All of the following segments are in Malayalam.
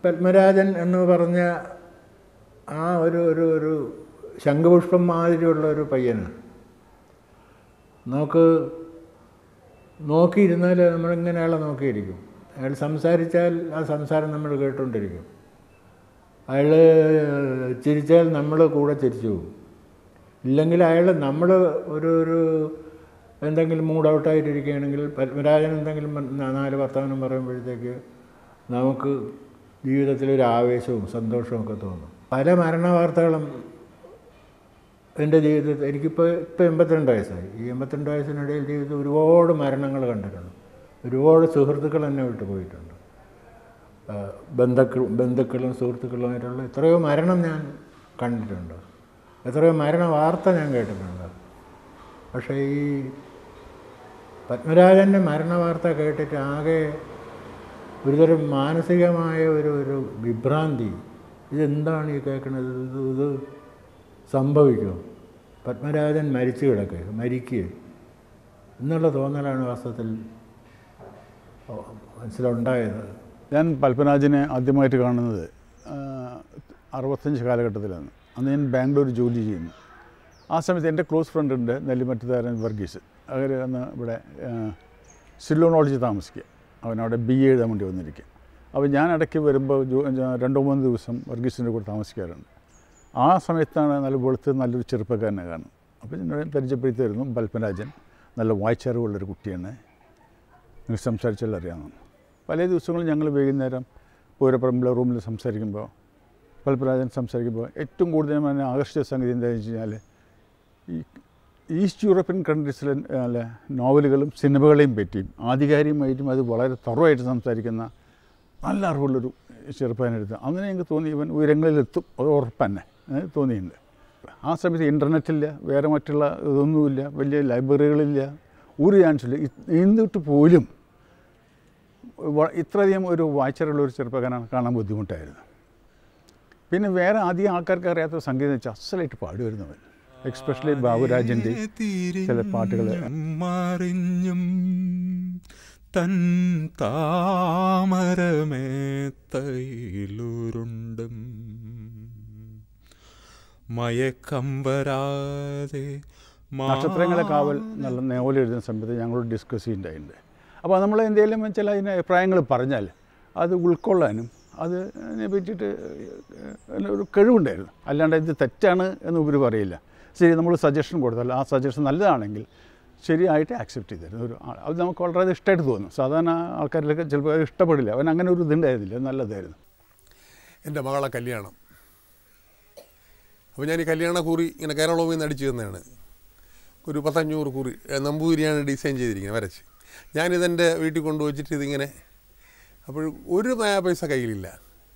പത്മരാജൻ എന്ന് പറഞ്ഞ ആ ഒരു ഒരു ഒരു ശംഖുപുഷ്പം മാതിരിയുള്ള ഒരു പയ്യന് നമുക്ക് നോക്കിയിരുന്നാൽ നമ്മളിങ്ങനെ അയാളെ നോക്കിയിരിക്കും അയാൾ സംസാരിച്ചാൽ ആ സംസാരം നമ്മൾ കേട്ടുകൊണ്ടിരിക്കും അയാൾ ചിരിച്ചാൽ നമ്മൾ കൂടെ ചിരിച്ചു പോകും ഇല്ലെങ്കിൽ അയാൾ നമ്മൾ ഒരു ഒരു എന്തെങ്കിലും മൂഡ് ഔട്ടായിട്ടിരിക്കുകയാണെങ്കിൽ പത്മരാജൻ എന്തെങ്കിലും ന- നാല് വർത്തമാനം പറയുമ്പോഴത്തേക്ക് നമുക്ക് ജീവിതത്തിലൊരു ആവേശവും സന്തോഷവും ഒക്കെ തോന്നും പല മരണ വാർത്തകളും എൻ്റെ ജീവിതത്തിൽ എനിക്കിപ്പോൾ ഇപ്പോൾ എൺപത്തിരണ്ട് വയസ്സായി ഈ എൺപത്തിരണ്ട് വയസ്സിനിടയിൽ ജീവിതത്തിൽ ഒരുപാട് മരണങ്ങൾ കണ്ടിട്ടുണ്ട് ഒരുപാട് സുഹൃത്തുക്കൾ എന്നെ വിട്ടു പോയിട്ടുണ്ട് ആ, ബന്ധുക്കൾ ബന്ധുക്കളും സുഹൃത്തുക്കളുമായിട്ടുള്ള എത്രയോ മരണം ഞാൻ കണ്ടിട്ടുണ്ട് എത്രയോ മരണ വാർത്ത ഞാൻ കേട്ടിട്ടുണ്ട് പക്ഷേ ഈ പത്മരാജൻ്റെ മരണ വാർത്ത കേട്ടിട്ട് ആകെ ഒരുതരം മാനസികമായ ഒരു ഒരു വിഭ്രാന്തി ഇതെന്താണ് ഈ കേൾക്കുന്നത് ഇത് ഇത് സംഭവിക്കുമോ പത്മരാജൻ മരിച്ചു കിടക്കുക മരിക്കുക എന്നുള്ള തോന്നലാണ് വാസ്തവത്തിൽ മനസ്സിലുണ്ടായത് ഞാൻ പത്മരാജനെ ആദ്യമായിട്ട് കാണുന്നത് ആ, അറുപത്തഞ്ച് കാലഘട്ടത്തിലാണ് അന്ന് ഞാൻ ബാംഗ്ലൂർ ജോലി ചെയ്യുന്നു ആ സമയത്ത് എൻ്റെ ക്ലോസ് ഫ്രണ്ട് ഉണ്ട് നെല്ലിമറ്റുകാരൻ വർഗീസ് അവർ അന്ന് ഇവിടെ ആ, സിലോൺ കോളേജിൽ താമസിക്കുക അവൻ അവിടെ ബി എ എഴുതാൻ വേണ്ടി വന്നിരിക്കുക അപ്പോൾ ഞാൻ ഇടയ്ക്ക് വരുമ്പോൾ ജോ ഞാൻ രണ്ടോ മൂന്ന് ദിവസം വർഗീസിൻ്റെ കൂടെ താമസിക്കാറുണ്ട് ആ സമയത്താണ് നല്ല വെളുത്ത് നല്ലൊരു ചെറുപ്പക്കാരനെ കാണും അപ്പോൾ ഞാൻ പരിചയപ്പെടുത്തിയായിരുന്നു പത്മരാജൻ നല്ല വായിച്ചറിവുള്ളൊരു കുട്ടിയാണ് നിങ്ങൾക്ക് സംസാരിച്ചാൽ അറിയാമെന്ന് പല ദിവസങ്ങളും ഞങ്ങൾ വൈകുന്നേരം പൂരപ്പറമ്പിലെ റൂമിൽ സംസാരിക്കുമ്പോൾ പൽപ്പരാജൻ സംസാരിക്കുമ്പോൾ ഏറ്റവും കൂടുതൽ എന്നെ ആകർഷിച്ച സംഗതി എന്താണെന്ന് വെച്ച് കഴിഞ്ഞാൽ ഈ ഈസ്റ്റ് യൂറോപ്യൻ കൺട്രീസിലെ അല്ല നോവലുകളും സിനിമകളെയും പറ്റിയും ആധികാരികമായിട്ടും അത് വളരെ തറവായിട്ട് സംസാരിക്കുന്ന നല്ല അറിവുള്ളൊരു ചെറുപ്പനെടുത്ത് അങ്ങനെ എനിക്ക് തോന്നി ഇവൻ ഉയരങ്ങളിലെത്തും അത് ഉറപ്പന്നെ ഏ, തോന്നിയിട്ടുണ്ട് ആ സമയത്ത് ഇൻ്റർനെറ്റില്ല വേറെ മറ്റുള്ള ഇതൊന്നുമില്ല വലിയ ലൈബ്രറികളില്ല ഒരു ചാൻസില്ല എന്നിട്ട് പോലും വ- ഇത്രയധികം ഒരു വായിച്ചറുള്ള ഒരു ചെറുപ്പക്കാരനാണ് കാണാൻ ബുദ്ധിമുട്ടായിരുന്നു പിന്നെ വേറെ അധികം ആൾക്കാർക്ക് അറിയാത്ത സംഗീതം വെച്ചാൽ അസലായിട്ട് പാടുവരുന്നവൻ എക്സ്പെഷ്യലി ബാബുരാജൻ്റെ ചില പാട്ടുകൾ മറിഞ്ഞും തൻ താമരമേത്തയിലുരുണ്ടും മയക്കം വരാതെ നക്ഷത്രങ്ങളെ കാവൽ നല്ല നോവൽ എഴുതുന്ന സമയത്ത് ഞങ്ങളോട് ഡിസ്കസ് ചെയ്യുന്നുണ്ടായിട്ടുണ്ട് അപ്പോൾ നമ്മൾ എന്തെങ്കിലും ചില അതിന് അഭിപ്രായങ്ങൾ പറഞ്ഞാൽ അത് ഉൾക്കൊള്ളാനും അത് അതിനെ പറ്റിയിട്ട് ഏഹ്, ഒരു കഴിവുണ്ടായിരുന്നു അല്ലാണ്ട് ഇത് തെറ്റാണ് എന്ന് ഉപരി പറയില്ല ശരി നമ്മൾ സജഷൻ കൊടുത്താൽ ആ സജഷൻ നല്ലതാണെങ്കിൽ ശരിയായിട്ട് ആക്സെപ്റ്റ് ചെയ്തിരുന്നു ഒരു ആ- അത് നമുക്ക് വളരെ ഇഷ്ടമായിട്ട് തോന്നും സാധാരണ ആൾക്കാരിലൊക്കെ ചിലപ്പോൾ അത് ഇഷ്ടപ്പെടില്ല അവൻ അങ്ങനെ ഒരു ഇതുണ്ടായിരുന്നില്ല അത് നല്ലതായിരുന്നു എൻ്റെ മകളെ കല്യാണം അപ്പോൾ ഞാൻ ഈ കല്യാണ കുറി ഇങ്ങനെ കേരളത്തിൽ നിന്ന് അടിച്ചു തന്നെയാണ് ഒരു പത്തഞ്ഞൂറ് കുറി ഏ, നമ്പൂതിരിയാണ് ഡിസൈൻ ചെയ്തിരിക്കുന്നത് വരച്ച് ഞാനിതെൻ്റെ വീട്ടിൽ കൊണ്ടുവച്ചിട്ട് ഇതിങ്ങനെ അപ്പോൾ ഒരു നയാ പൈസ കയ്യിലില്ല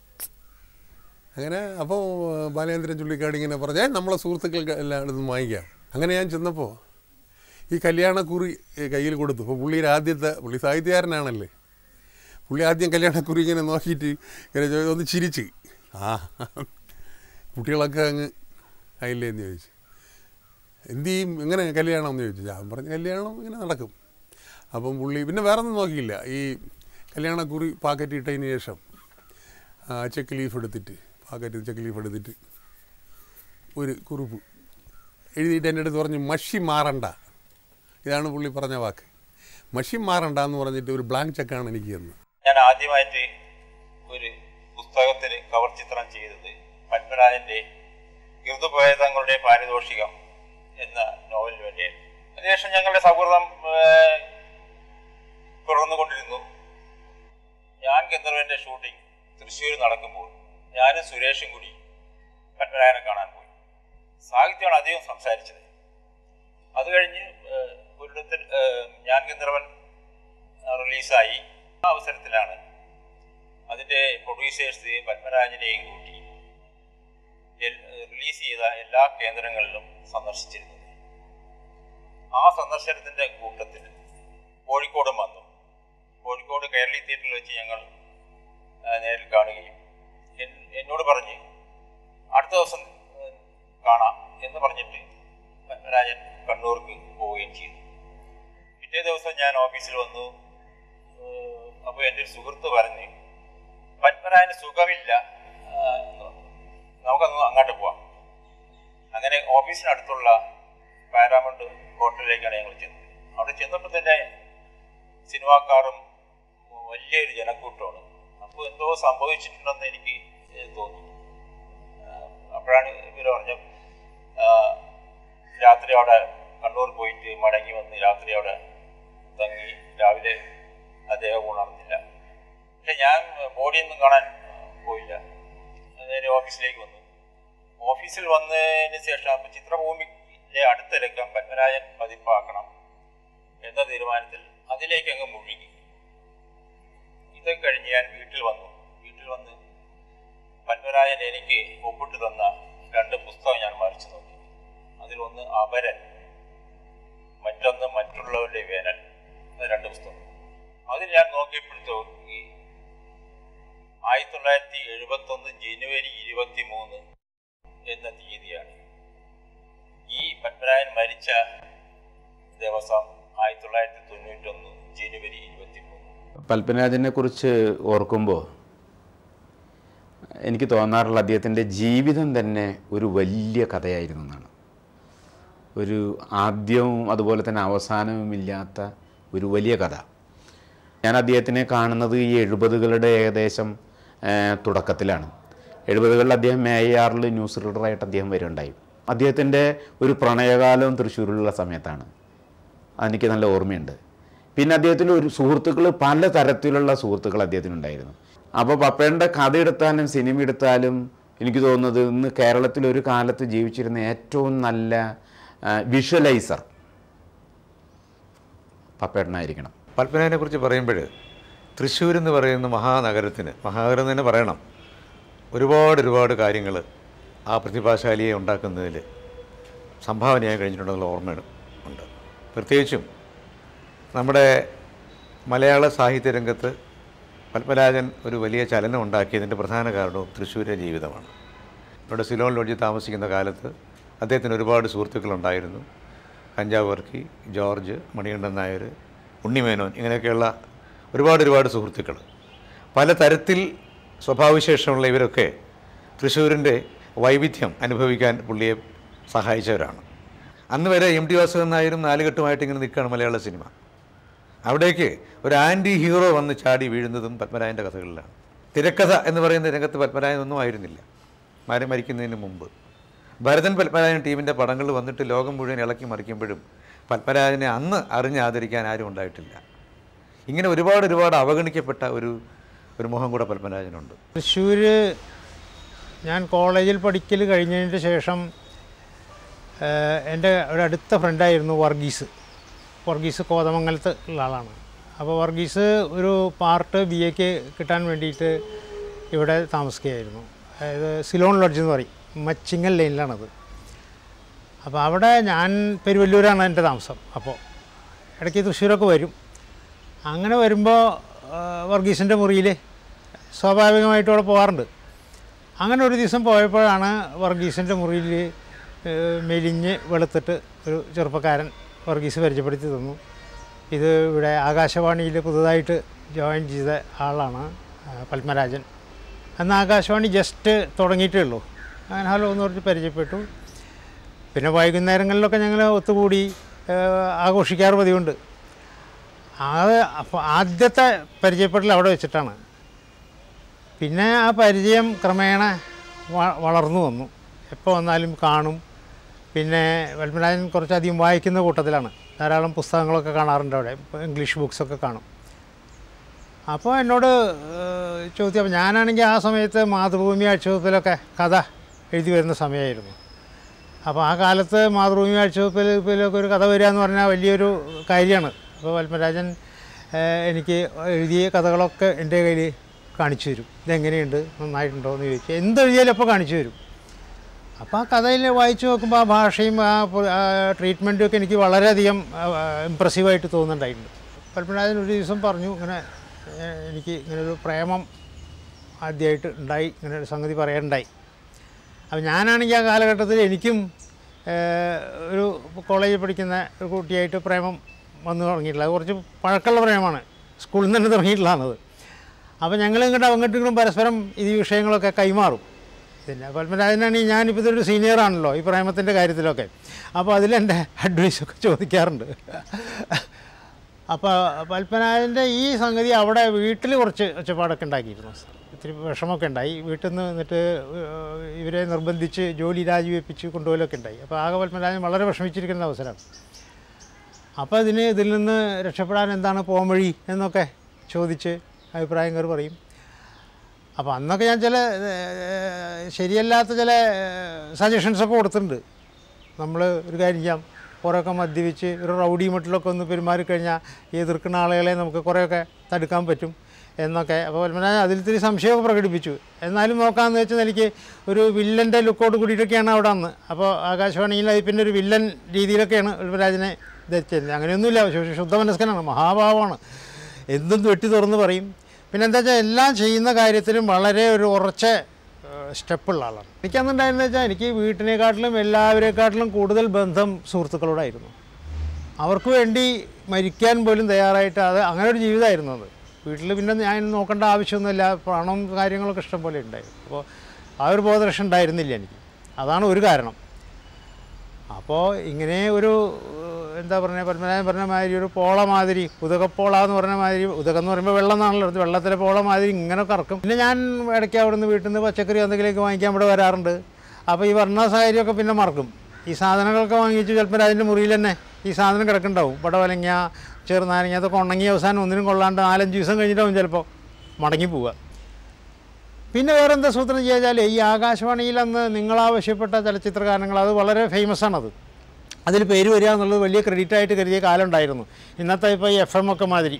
അങ്ങനെ അപ്പോൾ ബാലേന്ദ്രൻ ചുള്ളിക്കാട് ഇങ്ങനെ പറഞ്ഞാൽ നമ്മളെ സുഹൃത്തുക്കൾക്ക് എല്ലാം ഇതൊന്നും വാങ്ങിക്കാം അങ്ങനെ ഞാൻ ചെന്നപ്പോൾ ഈ കല്യാണക്കുറി ഏ, കയ്യിൽ കൊടുത്തു അപ്പോൾ പുള്ളിയുടെ ആദ്യത്തെ പുള്ളി സാഹിത്യകാരനാണല്ലേ പുള്ളി ആദ്യം കല്യാണക്കുറി ഇങ്ങനെ നോക്കിയിട്ട് ഇങ്ങനെ ചോ- ഒന്ന് ചിരിച്ച് ആ കുട്ടികളൊക്കെ അങ്ങ് ആയില്ലേ എന്ന് ചോദിച്ചു എന്ത് ചെയ്യും എങ്ങനെ കല്യാണം എന്ന് ചോദിച്ചു ഞാൻ പറഞ്ഞു കല്യാണം ഇങ്ങനെ നടക്കും അപ്പം പുള്ളി പിന്നെ വേറെ ഒന്നും നോക്കിയില്ല ഈ കല്യാണക്കുറി പാക്കറ്റ് ഇട്ടതിന് ശേഷം ആ, ചെക്ക് ലീഫ് എടുത്തിട്ട് പാക്കറ്റ് ചെക്ക് ലീഫ് എടുത്തിട്ട് ഒരു കുറിപ്പ് എഴുതിയിട്ട് എൻ്റെ അടുത്ത് പറഞ്ഞു മഷി മാറണ്ട ഇതാണ് പുള്ളി പറഞ്ഞ വാക്ക് മഷി മാറണ്ട എന്ന് പറഞ്ഞിട്ട് ഒരു ബ്ലാങ്ക് ചെക്കാണ് എനിക്ക് തന്നത് ഞാൻ ആദ്യമായിട്ട് ഒരു പുസ്തകത്തിന് കവർ ചിത്രം ചെയ്തത് പത്മരാജന്റെ ഋതുഭേദങ്ങളുടെ പാരിതോഷികം എന്ന നോവലിന് വേണ്ടിയായിരുന്നു അതിനുശേഷം ഞങ്ങളുടെ സൗഹൃദം ഏഹ്, തുടർന്നുകൊണ്ടിരുന്നു ഞാൻ ഗന്ധർവന്റെ ഷൂട്ടിംഗ് തൃശ്ശൂർ നടക്കുമ്പോൾ ഞാനും സുരേഷും കൂടി പത്മരാജനെ കാണാൻ പോയി സാഹിത്യമാണ് അധികം സംസാരിച്ചത് അത് കഴിഞ്ഞ് ഏഹ്, ഒരിടത്തിൽ ഏഹ്, ഞാൻ ഗന്ധർവൻ റിലീസായി ആ അവസരത്തിലാണ് അതിൻ്റെ പ്രൊഡ്യൂസേഴ്സ് പത്മരാജനെയും കൂട്ടി എൽ- റിലീസ് ചെയ്ത എല്ലാ കേന്ദ്രങ്ങളിലും സന്ദർശിച്ചിരുന്നത് ആ സന്ദർശനത്തിൻ്റെ കൂട്ടത്തിൽ കോഴിക്കോടും വന്നു കോഴിക്കോട് കേരളീയ തിയേറ്ററിൽ വെച്ച് ഞങ്ങൾ ആ, നേരിൽ കാണുകയും എൻ- എന്നോട് പറഞ്ഞ് അടുത്ത ദിവസം ഏഹ്, കാണാം എന്ന് പറഞ്ഞിട്ട് പത്മരാജൻ കണ്ണൂർക്ക് പോവുകയും ചെയ്തു പിറ്റേ ദിവസം ഞാൻ ഓഫീസിൽ വന്നു അപ്പോൾ എൻ്റെ ഒരു സുഹൃത്ത് പറഞ്ഞ് പത്മനാഭന് സുഖമില്ല ആ, നമുക്കൊന്ന് അങ്ങോട്ട് പോവാം അങ്ങനെ ഓഫീസിനടുത്തുള്ള പാരാമൗണ്ട് ഹോട്ടലിലേക്കാണ് ഞങ്ങൾ ചെന്നത് അവിടെ ചെന്നപ്പോൾ തന്നെ സിനിമാക്കാരും വലിയൊരു ജനക്കൂട്ടമാണ് അപ്പോൾ എന്തോ സംഭവിച്ചിട്ടുണ്ടെന്ന് എനിക്ക് ഏ, തോന്നി ആ, അപ്പോഴാണ് ഇവർ പറഞ്ഞു ആ, രാത്രി അവിടെ കണ്ണൂർ പോയിട്ട് മടങ്ങി വന്ന് രാത്രി അവിടെ തങ്ങി രാവിലെ അദ്ദേഹം ഉണർന്നില്ല പക്ഷെ ഞാൻ ബോഡിയൊന്നും കാണാൻ ആ, പോയില്ല നേരെ ഓഫീസിലേക്ക് വന്നു ഓഫീസിൽ വന്നതിന് ശേഷം അപ്പൊ ചിത്രഭൂമിയിലെ അടുത്ത ലക്കം പത്മരാജൻ പതിപ്പാക്കണം എന്ന തീരുമാനത്തിൽ അതിലേക്ക് അങ്ങ് മുഴുകി ഇതൊക്കെ കഴിഞ്ഞ് ഞാൻ വീട്ടിൽ വന്നു വീട്ടിൽ വന്ന് പത്മരാജൻ എനിക്ക് ഒപ്പിട്ട് തന്ന രണ്ട് പുസ്തകം ഞാൻ മറിച്ചു നോക്കി അതിലൊന്ന് അപരൻ മറ്റൊന്ന് മറ്റുള്ളവരുടെ വേനൽ എന്ന രണ്ട് പുസ്തകം അതിൽ ഞാൻ നോക്കിയപ്പോഴത്തോ ഈ ആയിരത്തി തൊള്ളായിരത്തി എഴുപത്തി ഒന്ന് ജനുവരി ഇരുപത്തി മൂന്ന് എന്ന തീയതിയാണ് ഈ പത്മരാജൻ മരിച്ച ദിവസം ആയിരത്തി തൊള്ളായിരത്തി തൊണ്ണൂറ്റൊന്ന് ജനുവരി ഇരുപത്തി മൂന്ന് പത്മരാജനെ കുറിച്ച് ഓർക്കുമ്പോൾ എനിക്ക് തോന്നാറുള്ള അദ്ദേഹത്തിൻ്റെ ജീവിതം തന്നെ ഒരു വലിയ കഥയായിരുന്നു എന്നാണ് ഒരു ആദ്യവും അതുപോലെ തന്നെ അവസാനവും ഇല്ലാത്ത ഒരു വലിയ കഥ ഞാൻ അദ്ദേഹത്തിനെ കാണുന്നത് ഈ എഴുപതുകളുടെ ഏകദേശം ആ, തുടക്കത്തിലാണ് എഴുപതുകളിൽ അദ്ദേഹം മേയാറിൽ ന്യൂസ് റീഡറായിട്ട് അദ്ദേഹം വരുന്നുണ്ടായി അദ്ദേഹത്തിൻ്റെ ഒരു പ്രണയകാലവും തൃശ്ശൂരിലുള്ള സമയത്താണ് അതെനിക്ക് നല്ല ഓർമ്മയുണ്ട് പിന്നെ അദ്ദേഹത്തിൻ്റെ ഒരു സുഹൃത്തുക്കൾ പല തരത്തിലുള്ള സുഹൃത്തുക്കൾ അദ്ദേഹത്തിനുണ്ടായിരുന്നു അപ്പോൾ പപ്പയുടെ കഥ എടുത്താലും സിനിമ എടുത്താലും എനിക്ക് തോന്നുന്നത് ഇന്ന് കേരളത്തിൽ ഒരു കാലത്ത് ജീവിച്ചിരുന്ന ഏറ്റവും നല്ല വിഷ്വലൈസർ പപ്പേട്ടനായിരിക്കണം പത്മനാഭനെ കുറിച്ച് പറയുമ്പോൾ തൃശ്ശൂർ എന്ന് പറയുന്ന മഹാനഗരത്തിന് മഹാനഗരം എന്ന് തന്നെ പറയണം ഒരുപാട് ഒരുപാട് കാര്യങ്ങൾ ആ പ്രതിഭാശാലിയെ ഉണ്ടാക്കുന്നതിൽ സംഭാവനയായി കഴിഞ്ഞിട്ടുണ്ടെന്നുള്ള ഓർമ്മ ഉണ്ട് പ്രത്യേകിച്ചും നമ്മുടെ മലയാള സാഹിത്യ രംഗത്ത് പത്മരാജൻ ഒരു വലിയ ചലനം ഉണ്ടാക്കിയതിൻ്റെ പ്രധാന കാരണവും തൃശ്ശൂരെ ജീവിതമാണ് ഇവിടെ സിലോൺ ലോഡ്ജിൽ താമസിക്കുന്ന കാലത്ത് അദ്ദേഹത്തിന് ഒരുപാട് സുഹൃത്തുക്കളുണ്ടായിരുന്നു കഞ്ചാവ് വർക്കി ജോർജ് മണികണ്ഠൻ നായർ ഉണ്ണിമേനോൻ ഇങ്ങനെയൊക്കെയുള്ള ഒരുപാട് ഒരുപാട് സുഹൃത്തുക്കൾ പല തരത്തിൽ സ്വഭാവവിശേഷമുള്ള ഇവരൊക്കെ തൃശ്ശൂരിൻ്റെ വൈവിധ്യം അനുഭവിക്കാൻ പുള്ളിയെ സഹായിച്ചവരാണ് അന്ന് വരെ എം ടി വാസുദേവൻ നായരും നാലുകെട്ടുമായിട്ട് ഇങ്ങനെ നിൽക്കുകയാണ് മലയാള സിനിമ അവിടേക്ക് ഒരു ആൻറ്റി ഹീറോ വന്ന് ചാടി വീഴുന്നതും പത്മരാജൻ്റെ കഥകളിലാണ് തിരക്കഥ എന്ന് പറയുന്ന രംഗത്ത് പത്മരാജൻ ഒന്നും ആയിരുന്നില്ല മാരി മരിക്കുന്നതിന് മുമ്പ് ഭരതൻ പത്മരാജൻ ടീമിൻ്റെ പടങ്ങൾ വന്നിട്ട് ലോകം മുഴുവൻ ഇളക്കി മറിക്കുമ്പോഴും പത്മരാജനെ അന്ന് അറിഞ്ഞ് ആദരിക്കാൻ ആരും ഉണ്ടായിട്ടില്ല ഇങ്ങനെ ഒരുപാട് ഒരുപാട് അവഗണിക്കപ്പെട്ട ഒരു ഒരു മുഖം കൂടെ പത്മരാജനുണ്ട് തൃശ്ശൂർ ഞാൻ കോളേജിൽ പഠിക്കൽ കഴിഞ്ഞതിന് ശേഷം ഏഹ്, എൻ്റെ ഒരു അടുത്ത ഫ്രണ്ടായിരുന്നു വർഗീസ് വർഗീസ് കോതമംഗലത്ത് ഉള്ള ആളാണ് അപ്പോൾ വർഗീസ് ഒരു പാർട്ട് ബി എക്ക് കിട്ടാൻ വേണ്ടിയിട്ട് ഇവിടെ താമസിക്കുകയായിരുന്നു അതായത് സിലോൺ ലോഡ്ജ് എന്ന് പറയും മച്ചിങ്ങൽ ലൈനിലാണത് അപ്പോൾ അവിടെ ഞാൻ പെരുവല്ലൂരാണ് എൻ്റെ താമസം അപ്പോൾ ഇടയ്ക്ക് തൃശ്ശൂരൊക്കെ വരും അങ്ങനെ വരുമ്പോൾ വർഗീസിൻ്റെ മുറിയിൽ സ്വാഭാവികമായിട്ടും അവിടെ പോകാറുണ്ട് അങ്ങനെ ഒരു ദിവസം പോയപ്പോഴാണ് വർഗീസിൻ്റെ മുറിയിൽ മെലിഞ്ഞ് വെളുത്തിട്ട് ഒരു ചെറുപ്പക്കാരൻ വർഗീസ് പരിചയപ്പെടുത്തി തന്നു ഇത് ഇവിടെ ആകാശവാണിയിൽ പുതുതായിട്ട് ജോയിൻ ചെയ്ത ആളാണ് ആ, പത്മരാജൻ അന്ന് ആകാശവാണി ജസ്റ്റ് തുടങ്ങിയിട്ടേ ഉള്ളൂ അങ്ങനെ ഹലോ എന്ന് പറഞ്ഞ് പരിചയപ്പെട്ടു പിന്നെ വൈകുന്നേരങ്ങളിലൊക്കെ ഞങ്ങൾ ഒത്തുകൂടി ആ, ആഘോഷിക്കാറ് പതിവുണ്ട് അത് അപ്പോൾ ആദ്യത്തെ പരിചയപ്പെടൽ അവിടെ വെച്ചിട്ടാണ് പിന്നെ ആ പരിചയം ക്രമേണ വ- വളർന്നു വന്നു എപ്പോൾ വന്നാലും കാണും പിന്നെ പത്മരാജൻ കുറച്ചധികം വായിക്കുന്ന കൂട്ടത്തിലാണ് ധാരാളം പുസ്തകങ്ങളൊക്കെ കാണാറുണ്ട് അവിടെ ഇപ്പം ഇംഗ്ലീഷ് ബുക്സൊക്കെ കാണും അപ്പോൾ എന്നോട് ഏഹ്, ചോദിച്ചു അപ്പോൾ ഞാനാണെങ്കിൽ ആ സമയത്ത് മാതൃഭൂമി ആഴ്ചവെപ്പിലൊക്കെ കഥ എഴുതി വരുന്ന സമയമായിരുന്നു അപ്പോൾ ആ കാലത്ത് മാതൃഭൂമി ആഴ്ചവെപ്പിലൊക്കെ ഒരു കഥ വരിക എന്ന് പറഞ്ഞാൽ വലിയൊരു കാര്യമാണ് അപ്പോൾ പത്മരാജൻ ഏഹ്, എനിക്ക് എഴുതിയ കഥകളൊക്കെ എൻ്റെ കയ്യിൽ കാണിച്ചു തരും ഇതെങ്ങനെയുണ്ട് നന്നായിട്ടുണ്ടോ എന്ന് ചോദിച്ചു എന്തെഴുതിയാലും അപ്പോൾ കാണിച്ചു തരും അപ്പോൾ ആ കഥയിൽ വായിച്ചു നോക്കുമ്പോൾ ആ ഭാഷയും ആ ട്രീറ്റ്മെൻറ്റും ഒക്കെ എനിക്ക് വളരെയധികം ഇമ്പ്രസീവായിട്ട് തോന്നുന്നുണ്ടായിട്ടുണ്ട് പത്മനാഭൻ ഒരു ദിവസം പറഞ്ഞു ഇങ്ങനെ ഏഹ്, എനിക്ക് ഇങ്ങനൊരു പ്രേമം ആദ്യമായിട്ട് ഉണ്ടായി ഇങ്ങനെ ഒരു സംഗതി പറയാനുണ്ടായി അപ്പോൾ ഞാനാണെങ്കിൽ ആ കാലഘട്ടത്തിൽ എനിക്കും ഏഹ്, ഒരു കോളേജിൽ പഠിക്കുന്ന ഒരു കുട്ടിയായിട്ട് പ്രേമം വന്നു തുടങ്ങിയിട്ടില്ല അത് കുറച്ച് പഴക്കമുള്ള പ്രേമമാണ് സ്കൂളിൽ നിന്ന് തന്നെ തുടങ്ങിയിട്ടുള്ളതാണത് അപ്പോൾ ഞങ്ങൾ ഇങ്ങോട്ട് അങ്ങോട്ടും ഇങ്ങോട്ടും പരസ്പരം ഈ വിഷയങ്ങളൊക്കെ കൈമാറും പിന്നെ പത്മരാജനാണ് ഞാനിപ്പോൾ ഇതൊരു സീനിയറാണല്ലോ ഈ പ്രേമത്തിൻ്റെ കാര്യത്തിലൊക്കെ അപ്പോൾ അതിലെൻ്റെ അഡ്വൈസൊക്കെ ചോദിക്കാറുണ്ട് അപ്പോൾ പത്മനാഭൻ്റെ ഈ സംഗതി അവിടെ വീട്ടിൽ കുറച്ച് ഒച്ചപ്പാടൊക്കെ ഉണ്ടാക്കിയിരുന്നു ഇത്തിരി വിഷമമൊക്കെ ഉണ്ടായി വീട്ടിൽ നിന്ന് എന്നിട്ട് ഏഹ്, ഇവരെ നിർബന്ധിച്ച് ജോലി രാജിവെപ്പിച്ച് കൊണ്ടുപോകലൊക്കെ ഉണ്ടായി അപ്പോൾ ആകെ പത്മനാഭൻ വളരെ വിഷമിച്ചിരിക്കുന്ന അവസരമാണ് അപ്പോൾ ഇതിന് ഇതിൽ നിന്ന് രക്ഷപ്പെടാൻ എന്താണ് പോകാൻ വഴി എന്നൊക്കെ ചോദിച്ച് അഭിപ്രായങ്ങൾ പറയും അപ്പോൾ അന്നൊക്കെ ഞാൻ ചില ഏഹ്, ശരിയല്ലാത്ത ചില സജഷൻസൊക്കെ കൊടുത്തിട്ടുണ്ട് നമ്മൾ ഒരു കാര്യം ചെയ്യാം കുറേയൊക്കെ മദ്യപിച്ച് ഒരു റൗഡി മട്ടിലൊക്കെ ഒന്ന് പെരുമാറി കഴിഞ്ഞാൽ ഈ എതിർക്കുന്ന ആളുകളെ നമുക്ക് കുറേയൊക്കെ തടുക്കാൻ പറ്റും എന്നൊക്കെ അപ്പോൾ പത്മനാഭൻ അതിൽ ഇത്തിരി സംശയമൊക്കെ പ്രകടിപ്പിച്ചു എന്നാലും നോക്കാമെന്ന് വെച്ചാൽ എനിക്ക് ഒരു വില്ലൻ്റെ ലുക്കോട് കൂടിയിട്ടൊക്കെയാണ് അവിടെ അന്ന് അപ്പോൾ ആകാശവാണിയിൽ അത് പിന്നെ ഒരു വില്ലൻ രീതിയിലൊക്കെയാണ് പത്മരാജനെ ധരിച്ചിരുന്നത് അങ്ങനെയൊന്നുമില്ല ശു- ശുദ്ധമനസ്കനാണ് മഹാഭാവമാണ് എന്തും വെട്ടി തുറന്ന് പറയും പിന്നെ എന്താ വെച്ചാൽ എല്ലാം ചെയ്യുന്ന കാര്യത്തിലും വളരെ ഒരു ഉറച്ച സ്റ്റെപ്പുള്ള ആളാണ് എനിക്കന്നുണ്ടായിരുന്നത് വെച്ചാൽ എനിക്ക് വീട്ടിനെക്കാട്ടിലും എല്ലാവരെക്കാട്ടിലും കൂടുതൽ ബന്ധം സുഹൃത്തുക്കളോടായിരുന്നു അവർക്ക് വേണ്ടി മരിക്കാൻ പോലും തയ്യാറായിട്ട് അത് അങ്ങനെ ഒരു ജീവിതമായിരുന്നു അത് വീട്ടിൽ പിന്നെ ഞാൻ നോക്കേണ്ട ആവശ്യമൊന്നുമില്ല പണം കാര്യങ്ങളൊക്കെ ഇഷ്ടം പോലെ ഉണ്ടായിരുന്നു അപ്പോൾ ആ ഒരു ബോധരക്ഷ ഉണ്ടായിരുന്നില്ല എനിക്ക് അതാണ് ഒരു കാരണം അപ്പോൾ ഇങ്ങനെ ഒരു ഏഹ്, എന്താ പറയുക പത്മനാഭൻ പറഞ്ഞ മാതിരി ഒരു പോള മാതിരി ഉദകപ്പോള എന്ന് പറഞ്ഞ മാതിരി ഉദകം എന്ന് പറയുമ്പോൾ വെള്ളം എന്നാണല്ലോ ഇത് വെള്ളത്തിലെ പോള മാതിരി ഇങ്ങനെ കറക്കും പിന്നെ ഞാൻ ഇടയ്ക്ക് അവിടെ നിന്ന് വീട്ടിൽ നിന്ന് പച്ചക്കറി എന്തെങ്കിലുമൊക്കെ വാങ്ങിക്കാൻ ഇവിടെ വരാറുണ്ട് അപ്പോൾ ഈ വർണ്ണ സാഹചര്യമൊക്കെ പിന്നെ മറക്കും ഈ സാധനങ്ങളൊക്കെ വാങ്ങിച്ച് ചിലപ്പോൾ അതിൻ്റെ മുറിയിൽ തന്നെ ഈ സാധനം കിടക്കുന്നുണ്ടാവും പടവലങ്ങ ചെറുനാരങ്ങ അതൊക്കെ ഉണങ്ങി അവസാനം ഒന്നിനും കൊള്ളാണ്ട് നാലഞ്ച് ദിവസം കഴിഞ്ഞിട്ടാവും ചിലപ്പോൾ മടങ്ങി പോവുക പിന്നെ വേറെ എന്താ സൂത്രം ചെയ്യാച്ചാൽ ഈ ആകാശവാണിയിൽ അന്ന് നിങ്ങളാവശ്യപ്പെട്ട ചലച്ചിത്ര ഗാനങ്ങൾ അത് വളരെ ഫേമസ് ആണത് അതിൽ പേര് വരിക എന്നുള്ളത് വലിയ ക്രെഡിറ്റ് ആയിട്ട് കരുതിയ കാലം ഉണ്ടായിരുന്നു ഇന്നത്തെ ഇപ്പോൾ ഈ എഫ് എം ഒക്കെ മാതിരി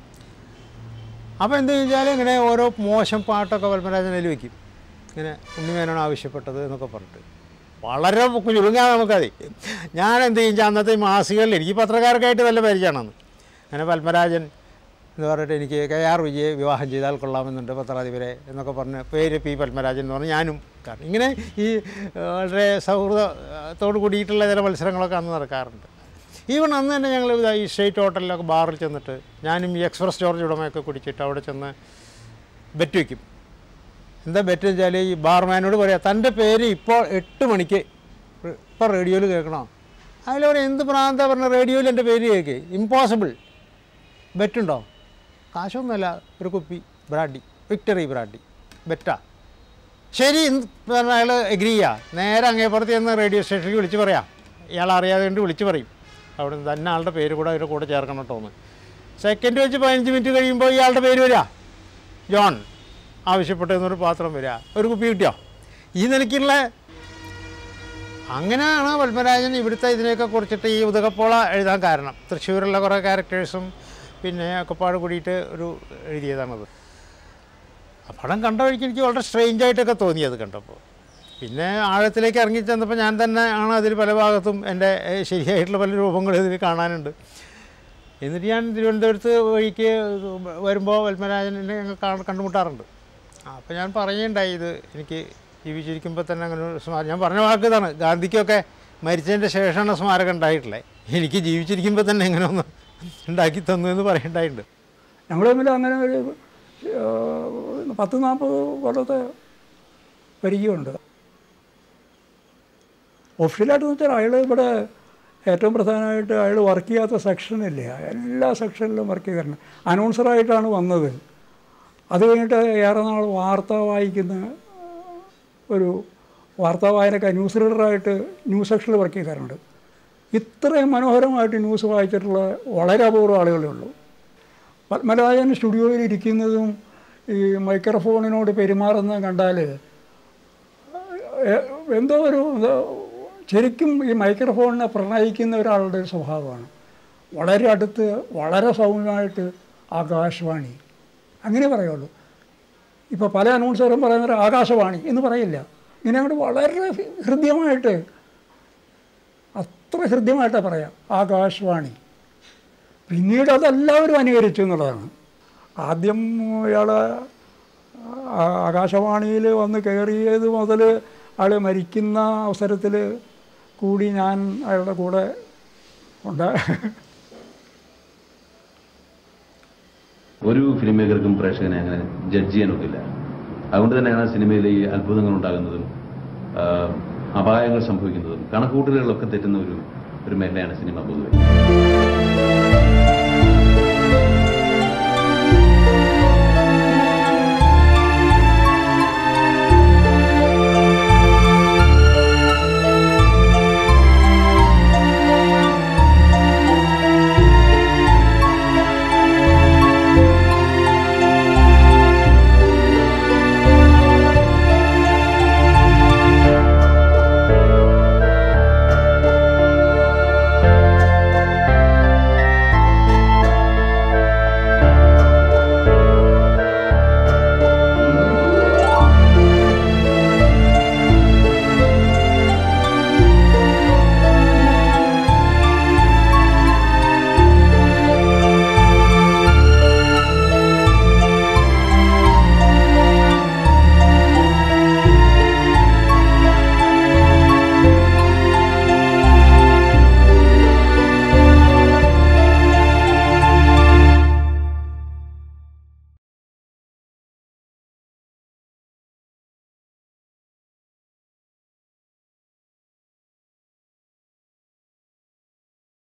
അപ്പോൾ എന്ത് ചോദിച്ചാൽ ഇങ്ങനെ ഓരോ മോശം പാട്ടൊക്കെ പത്മരാജനിൽ വയ്ക്കും ഇങ്ങനെ ഉണ്ണിമേനാണ് ആവശ്യപ്പെട്ടത് എന്നൊക്കെ പറഞ്ഞിട്ട് വളരെ ചുരുങ്ങാൻ നമുക്കത് ഞാൻ എന്ത് ചെയ്യും അന്നത്തെ ഈ മാസികകളിൽ എനിക്ക് പത്രക്കാർക്കായിട്ട് നല്ല പരിചയമാണെന്ന് അങ്ങനെ പത്മരാജൻ എന്ന് പറഞ്ഞിട്ട് എനിക്ക് കെ ആർ വിജയെ വിവാഹം ചെയ്താൽ കൊള്ളാമെന്നുണ്ട് പത്രാധിപരെ എന്നൊക്കെ പറഞ്ഞ് പേര് പി പത്മരാജൻ എന്ന് പറഞ്ഞ് ഞാനും കാരണം ഇങ്ങനെ ഈ ഏഹ്, വളരെ സൗഹൃദത്തോട് കൂടിയിട്ടുള്ള ചില മത്സരങ്ങളൊക്കെ അന്ന് നടക്കാറുണ്ട് ഈവൺ അന്ന് തന്നെ ഞങ്ങൾ ഇതാ ഈ സ്റ്റേറ്റ് ഹോട്ടലിലൊക്കെ ബാറിൽ ചെന്നിട്ട് ഞാനും ഈ എക്സ്പ്രസ് ജോർജ് ഉടമയൊക്കെ കുടിച്ചിട്ട് അവിടെ ചെന്ന് ബെറ്റ് വയ്ക്കും എന്താ ബെറ്റ് വെച്ചാൽ ഈ ബാർമാനോട് പറയാം തൻ്റെ പേര് ഇപ്പോൾ എട്ട് മണിക്ക് ഇപ്പോൾ റേഡിയോയിൽ കേൾക്കണോ അതിലവിടെ എന്ത് പ്രാന്താ പറഞ്ഞ റേഡിയോയിൽ എൻ്റെ പേര് കേൾക്ക് ഇമ്പോസിബിൾ ബെറ്റുണ്ടോ കാശൊന്നുമല്ല ഒരു കുപ്പി ബ്രാഡി വിക്ടറി ബ്രാഡി ബെറ്റാ ശരി എന്ന് പറഞ്ഞ അയാൾ എഗ്രി ചെയ്യുക നേരെ അങ്ങേപ്പുറത്ത് ചെന്ന് റേഡിയോ സ്റ്റേഷനിൽ വിളിച്ച് പറയാം ഇയാൾ അറിയാതെ കൊണ്ട് വിളിച്ച് പറയും അവിടെ നിന്ന് തന്നെ ആളുടെ പേര് കൂടെ അതിൻ്റെ കൂടെ ചേർക്കണം കേട്ടോ എന്ന് സെക്കൻഡ് വെച്ച് പതിനഞ്ച് മിനിറ്റ് കഴിയുമ്പോൾ ഇയാളുടെ പേര് വരിക ജോൺ ആവശ്യപ്പെട്ടെന്നൊരു പാത്രം വരിക ഒരു കുപ്പി കിട്ടിയോ ഈ നിലയ്ക്കുള്ള അങ്ങനെയാണ് പത്മരാജൻ ഇവിടുത്തെ ഇതിനെയൊക്കെ കുറിച്ചിട്ട് ഈ ഉദകപ്പോള എഴുതാൻ കാരണം തൃശ്ശൂരുള്ള കുറേ ക്യാരക്ടേഴ്സും പിന്നെ ഒക്കെ പാട് കൂടിയിട്ട് ഒരു എഴുതിയതാണത് ആ പടം കണ്ട വഴിക്ക് എനിക്ക് വളരെ സ്ട്രെയിഞ്ച് ആയിട്ടൊക്കെ തോന്നി അത് കണ്ടപ്പോൾ പിന്നെ ആഴത്തിലേക്ക് ഇറങ്ങി ചെന്നപ്പോൾ ഞാൻ തന്നെ ആണ് അതിൽ പല ഭാഗത്തും എൻ്റെ ഏഹ്, ശരിയായിട്ടുള്ള പല രൂപങ്ങളും ഇതിൽ കാണാനുണ്ട് എന്നിട്ട് ഞാൻ തിരുവനന്തപുരത്ത് വഴിക്ക് വരുമ്പോൾ പത്മരാജനെ ഞങ്ങൾ കാ- കണ്ടുമുട്ടാറുണ്ട് അപ്പോൾ ഞാൻ പറയുകയുണ്ടായി ഇത് എനിക്ക് ജീവിച്ചിരിക്കുമ്പോൾ തന്നെ അങ്ങനെ ഒരു സ്മാരകം ഞാൻ പറഞ്ഞ വാക്ക് ഇതാണ് ഗാന്ധിക്കൊക്കെ മരിച്ചതിൻ്റെ ശേഷമാണ് സ്മാരകം ഉണ്ടായിട്ടുള്ളത് എനിക്ക് ജീവിച്ചിരിക്കുമ്പോൾ തന്നെ ഇങ്ങനെ ഒന്ന് ഉണ്ടാക്കി തന്നു എന്ന് പറയണ്ടായിട്ടുണ്ട് ഞങ്ങൾ തമ്മിൽ അങ്ങനെ ഒരു ഏഹ്, പത്ത് നാൽപ്പത് കൊല്ലത്തെ പരിചയമുണ്ട് ഒഫീഷ്യലായിട്ടെന്ന് വെച്ചാൽ അയാൾ ഇവിടെ ഏറ്റവും പ്രധാനമായിട്ട് അയാൾ വർക്ക് ചെയ്യാത്ത സെക്ഷനില്ല എല്ലാ സെക്ഷനിലും വർക്ക് ചെയ്തിട്ടുണ്ട് അനൗൺസറായിട്ടാണ് വന്നത് അത് കഴിഞ്ഞിട്ട് ഏറെ നാൾ വാർത്ത വായിക്കുന്ന ഒരു വാർത്താ വായനക്കാർ ന്യൂസ് റീഡറായിട്ട് ന്യൂസ് സെക്ഷനിൽ വർക്ക് ചെയ്തിട്ടുണ്ട് ഇത്രയും മനോഹരമായിട്ട് ന്യൂസ് വായിച്ചിട്ടുള്ള വളരെ അപൂർവം ആളുകളേ ഉള്ളൂ പത്മരാജൻ സ്റ്റുഡിയോയിൽ ഇരിക്കുന്നതും ഈ മൈക്രോഫോണിനോട് പെരുമാറുന്നതും കണ്ടാൽ എ- എന്തോ ഒരു ഇത് ശരിക്കും ഈ മൈക്രോഫോണിനെ പ്രണയിക്കുന്ന ഒരാളുടെ ഒരു സ്വഭാവമാണ് വളരെ അടുത്ത് വളരെ സൗമ്യമായിട്ട് ആകാശവാണി അങ്ങനെ പറയുള്ളൂ ഇപ്പോൾ പല അനൗൺസറും പറയുന്നത് ആകാശവാണി എന്ന് പറയില്ല ഇങ്ങനെ അങ്ങോട്ട് വളരെ ഹൃദ്യമായിട്ട് അത്ര ഹൃദ്യമായിട്ടാണ് പറയാം ആകാശവാണി പിന്നീട് അതെല്ലാവരും അനുകരിച്ചു എന്നുള്ളതാണ് ആദ്യം ഇയാൾ ആകാശവാണിയിൽ വന്ന് കയറിയത് മുതൽ ആൾ മരിക്കുന്ന അവസരത്തിൽ കൂടി ഞാൻ അയാളുടെ കൂടെ ഉണ്ട് ഒരു ഫിലിം മേക്കർക്കും പ്രേക്ഷകനെ അങ്ങനെ ജഡ്ജ് ചെയ്യാൻ ഒക്കില്ല അതുകൊണ്ട് തന്നെയാണ് സിനിമയിൽ ഈ അത്ഭുതങ്ങൾ ഉണ്ടാകുന്നതും ആ, അപായങ്ങൾ സംഭവിക്കുന്നതും കണക്കൂട്ടലുകളൊക്കെ തെറ്റുന്ന ഒരു ഒരു മേഖലയാണ് സിനിമ പൊതുവെ